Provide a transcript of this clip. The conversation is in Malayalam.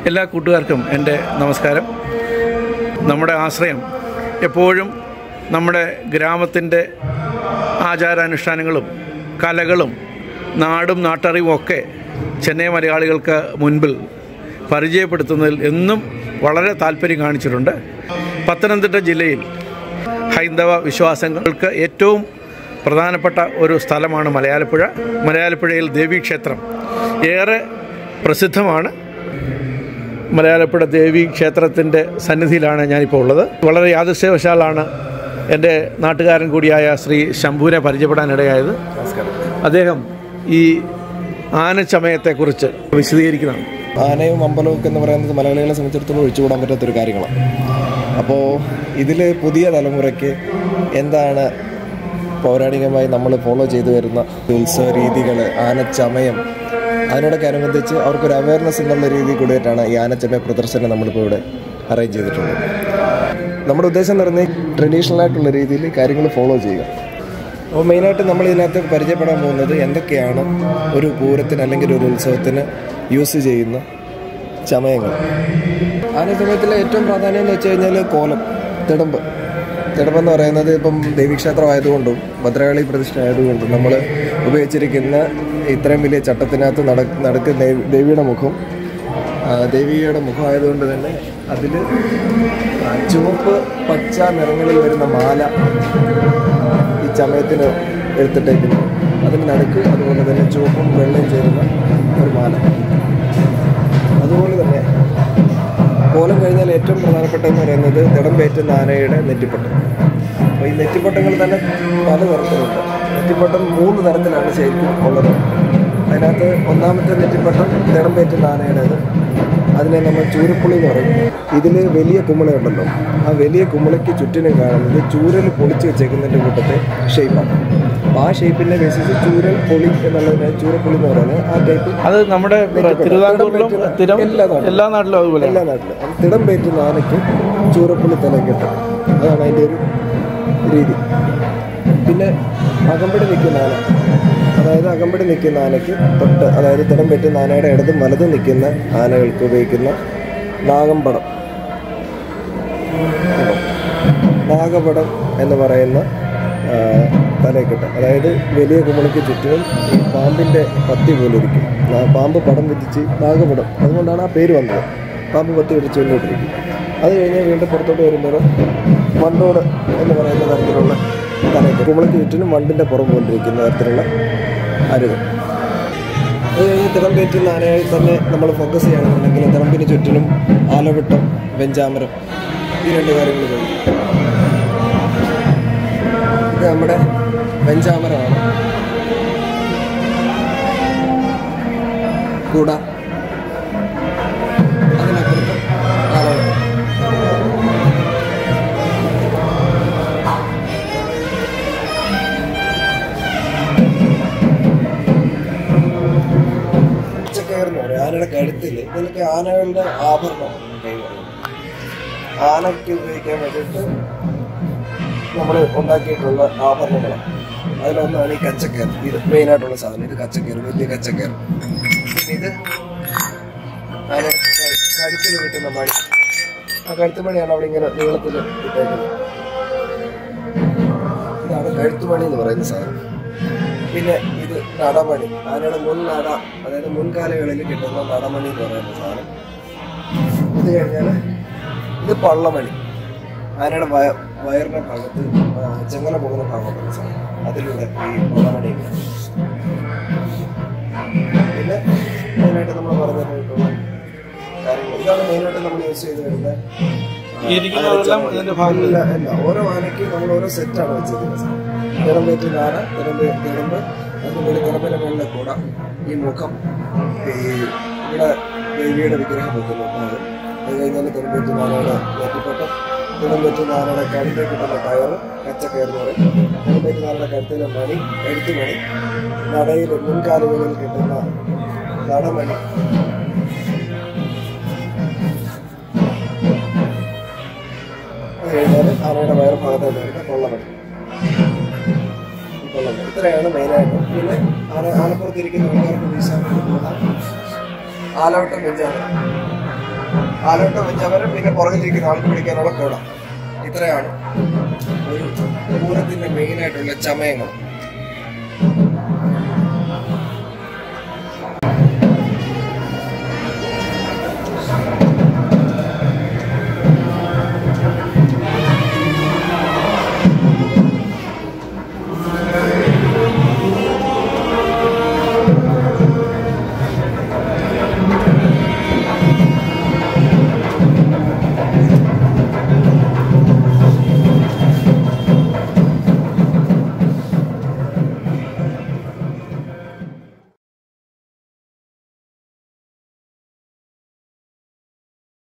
എല്ലാ കൂട്ടുകാർക്കും എൻ്റെ നമസ്കാരം നമ്മുടെ ആശ്രയം എപ്പോഴും നമ്മുടെ ഗ്രാമത്തിൻ്റെ ആചാരാനുഷ്ഠാനങ്ങളും കലകളും നാടും നാട്ടറിവും ഒക്കെ ചെന്നൈ മലയാളികൾക്ക് മുൻപിൽ പരിചയപ്പെടുത്തുന്നതിൽ എന്നും വളരെ താല്പര്യം കാണിച്ചിട്ടുണ്ട് പത്തനംതിട്ട ജില്ലയിൽ ഹൈന്ദവ വിശ്വാസങ്ങൾക്ക് ഏറ്റവും പ്രധാനപ്പെട്ട ഒരു സ്ഥലമാണ് മലയാലപ്പുഴ മലയാലപ്പുഴയിൽ ദേവീക്ഷേത്രം ഏറെ പ്രസിദ്ധമാണ് മലയാളപ്പുഴ ദേവി ക്ഷേത്രത്തിൻ്റെ സന്നിധിയിലാണ് ഞാനിപ്പോൾ ഉള്ളത് വളരെ യാദൃശ്യവശാലാണ് എൻ്റെ നാട്ടുകാരൻ കൂടിയായ ശ്രീ ശംഭുവിനെ പരിചയപ്പെടാനിടയായത് നമസ്കാരം അദ്ദേഹം ഈ ആനച്ചമയത്തെക്കുറിച്ച് വിശദീകരിക്കുന്നതാണ് ആനയും അമ്പലവും ഒക്കെ എന്ന് പറയുന്നത് മലയാളികളെ സംബന്ധിച്ചിടത്തോളം ഒഴിച്ചുകൂടാൻ പറ്റാത്തൊരു കാര്യങ്ങളാണ് അപ്പോൾ ഇതിൽ പുതിയ തലമുറയ്ക്ക് എന്താണ് പൗരാണികമായി നമ്മൾ ഫോളോ ചെയ്തു വരുന്ന ഉത്സവ രീതികൾ ആനച്ചമയം അതിനോടൊക്കെ അനുബന്ധിച്ച് അവർക്കൊരു അവയർനെസ് എന്നുള്ള രീതിയിൽ കൂടിയിട്ടാണ് ഈ ആനച്ചമയ പ്രദർശനം നമ്മളിപ്പോൾ ഇവിടെ അറേഞ്ച് ചെയ്തിട്ടുള്ളത് നമ്മുടെ ഉദ്ദേശം എന്ന് പറഞ്ഞാൽ ട്രഡീഷണൽ ആയിട്ടുള്ള രീതിയിൽ കാര്യങ്ങൾ ഫോളോ ചെയ്യുക അപ്പോൾ മെയിനായിട്ട് നമ്മൾ ഇതിനകത്ത് പരിചയപ്പെടാൻ പോകുന്നത് എന്തൊക്കെയാണ് ഒരു പൂരത്തിന് അല്ലെങ്കിൽ ഒരു ഉത്സവത്തിന് യൂസ് ചെയ്യുന്ന ചമയങ്ങൾ ആന സമയത്തിലെ ഏറ്റവും പ്രാധാന്യം എന്ന് വെച്ച് കഴിഞ്ഞാൽ കോലം തിടമ്പ് തിടമ്പെന്ന് പറയുന്നത് ഇപ്പം ദേവീക്ഷേത്രം ആയതുകൊണ്ടും ഭദ്രകാളി പ്രതിഷ്ഠ ആയതുകൊണ്ടും നമ്മൾ ഉപയോഗിച്ചിരിക്കുന്ന ഇത്രയും വലിയ ചട്ടത്തിനകത്ത് നട നടക്കുന്ന ദേവി- ദേവിയുടെ മുഖം ആ, ദേവിയുടെ മുഖം ആയതുകൊണ്ട് തന്നെ അതിൽ ചുവപ്പ് പച്ച നിറങ്ങളിൽ വരുന്ന മാല ഈ ചമയത്തിന് എടുത്തിട്ടേക്കുന്നു അതിന് നടുക്ക് അതുപോലെ തന്നെ ചുവപ്പും വെള്ളയും ചേരുന്ന ഒരു മാല അതുപോലെ തന്നെ കോലം കഴിഞ്ഞാൽ ഏറ്റവും പ്രധാനപ്പെട്ടതെന്ന് പറയുന്നത് തിടം പേറ്റുന്ന ആനയുടെ നെറ്റിപ്പട്ടം അപ്പോൾ ഈ നെറ്റിപ്പട്ടങ്ങൾ തന്നെ പല തരത്തിലുണ്ട് നെറ്റിപ്പട്ടം മൂന്ന് തരത്തിലാണ് ശരിക്കും ഉള്ളത് അതിനകത്ത് ഒന്നാമത്തെ നെറ്റിപ്പട്ടം തിടം പേറ്റുന്ന ആനയുടേത് അതിനെ നമ്മൾ ചൂരപ്പുളി എന്ന് പറയും ഇതിൽ വലിയ കുമിളയുണ്ടല്ലോ ആ വലിയ കുമിളയ്ക്ക് ചുറ്റിനും കാണുന്നത് ചൂരൽ പൊളിച്ച് വെച്ചേക്കുന്നതിൻ്റെ കൂട്ടത്തെ ഷേപ്പാണ് അപ്പോൾ ആ ഷേപ്പിൻ്റെ ബേസിസ് ചൂരൽ പൊളി എന്നുള്ളതിനെ ചൂരപ്പുളി എന്ന് പറയുന്നത് ആ ടൈപ്പ് അത് നമ്മുടെ തിരുവിതാംകൂറിലും സ്ഥിരം എല്ലാ നാട്ടിലും. എല്ലാ നാട്ടിലും അതുപോലെ എല്ലാ നാട്ടിലും അത് തിടം പേറ്റുന്ന ആനയ്ക്ക് ചൂരപ്പുള്ളി തലക്കെട്ട് അതാണ് അതിൻ്റെ ഒരു രീതി പിന്നെ അകമ്പടി നിൽക്കുന്ന ആന അതായത് അകമ്പടി നിൽക്കുന്ന ആനയ്ക്ക് തൊട്ട് അതായത് തിടം പേറ്റുന്ന ആനയുടെ ഇടതും വലതും നിൽക്കുന്ന ആനകൾക്ക് ഉപയോഗിക്കുന്ന നാഗമ്പടം കണ്ടോ? നാഗപടം എന്ന് പറയുന്ന ആ, തലക്കെട്ട് അതായത് വലിയ കുമളിക്ക് ചുറ്റിനും ഈ പാമ്പിൻ്റെ പത്തി പോലെ ഇരിക്കും ആ പാമ്പ് പടം വിധിച്ച് നാഗപടം അതുകൊണ്ടാണ് ആ പേര് വന്നത് പാമ്പ് പത്തി പിടിച്ച് കൊണ്ടിരിക്കും അത് കഴിഞ്ഞ് വീണ്ടും പുറത്തോട്ട് വരുമ്പോൾ വണ്ടോട് എന്ന് പറയുന്ന തരത്തിലുള്ള തലക്കെട്ട് കുമളിക്ക് ചുറ്റിനും വണ്ടിൻ്റെ പുറം പോലിരിക്കുന്ന തരത്തിലുള്ള അരുത് അത് കഴിഞ്ഞ് തിടം കയറ്റുന്ന ആനയിൽ തന്നെ നമ്മൾ ഫോക്കസ് ചെയ്യുകയാണെന്നുണ്ടെങ്കിൽ തിടമ്പിന് ചുറ്റിനും ആലവട്ടം വെഞ്ചാമരം ഈ രണ്ട് കാര്യങ്ങൾ കഴിയും ഇത് നമ്മുടെ വെഞ്ചാമരമാണ് കൂട അതിനപ്പുറത്ത് ആലവട്ടം പച്ചക്കയർന്ന് പറയും ആനയുടെ കഴുത്തിൽ ഇതിലൊക്കെ ആനകളുടെ ആഭരണം കൈ പറയും ആനയ്ക്ക് ഉപയോഗിക്കാൻ വേണ്ടിയിട്ട് നമ്മൾ ഉണ്ടാക്കിയിട്ടുള്ള ആഭരണങ്ങളാണ് അതിലൊന്നാണ് ഈ കച്ചക്കയർ ഇത് മെയിനായിട്ടുള്ള സാധനം ഇത് കച്ചക്കയർ വലിയ കച്ചക്കയർ പിന്നെ ഇത് ആന കഴുത്തിൽ കിട്ടുന്ന മണി ആ കഴുത്ത് മണിയാണ് അവിടെ ഇങ്ങനെ നീളത്തിൽ ഇട്ടേക്കുന്നത് ഇതാണ് കഴുത്തുമണി എന്ന് പറയുന്ന സാധനം പിന്നെ ഇത് നടമണി ആനയുടെ മുൻ നട അതായത് മുൻകാലകളിൽ കിട്ടുന്ന നടമണി എന്ന് പറയുന്ന സാധനം ഇത് കഴിഞ്ഞാൽ ഇത് പള്ളമണി ആനയുടെ വയ വയറിന്റെ ഭാഗത്ത് ആ, ചെങ്ങല പോകുന്ന ഭാഗത്തുള്ള സാധനം അതിലൂടെ ഈ പള്ളമണി പിന്നെ മെയിനായിട്ട് നമ്മൾ പറഞ്ഞിട്ടുള്ള കാര്യങ്ങൾ ഇതാണ് മെയിനായിട്ട് നമ്മൾ യൂസ് ചെയ്ത് വരുന്നത് ഈ ഇരിക്കുന്നതെല്ലാം ഇതിന്റെ ഭാഗത്ത് ഇല്ല ഇല്ല ഓരോ ആനയ്ക്ക് നമ്മൾ ഓരോ സെറ്റാണ് വെച്ചിരിക്കുന്നത് നിറം പറ്റുന്ന ആന നിറം നിറമ്പ് അതിന് മേലെ നിറമ്പിന്റെ മേളിലെ കൂട ഈ മുഖം ഈ ഇവിടെ ദേവിയുടെ വിഗ്രഹം വെക്കുന്നു അത് അത് കഴിഞ്ഞാൽ നിറം പറ്റുന്ന ആനയുടെ നെറ്റിപ്പട്ടം നിറം പറ്റുന്ന ആനയുടെ കഴുത്തിൽ കിട്ടുന്ന കയറ് കച്ചക്കയർ എന്ന് പറയും നിറം പറ്റുന്ന ആനയുടെ കഴുത്തിലെ മണി എഴുത്തു മണി നടയിൽ മുൻകാലുകളിൽ കിട്ടുന്ന നടമണി അത് കഴിഞ്ഞാൽ ആനയുടെ വയറ് ഭാഗത്തായിട്ട് വരുന്ന കൊള്ളമണി ഈ കൊള്ളമണി ഇത്രയാണ് മെയിനായിട്ട് പിന്നെ ആന ആനപ്പുറത്തിരിക്കുന്ന ആൾക്കാർക്ക് വീശാൻ വേണ്ടി പോകുന്ന ആലോട്ടം വെഞ്ചാമരം ആലോട്ടം വെഞ്ചാമരം പിന്നെ പുറകിലിരിക്കുന്ന ആൾക്ക് പിടിക്കാനുള്ള കുട ഇത്രയാണ് ഒരു പൂരത്തിന്റെ മെയിൻ ആയിട്ടുള്ള ചമയങ്ങൾ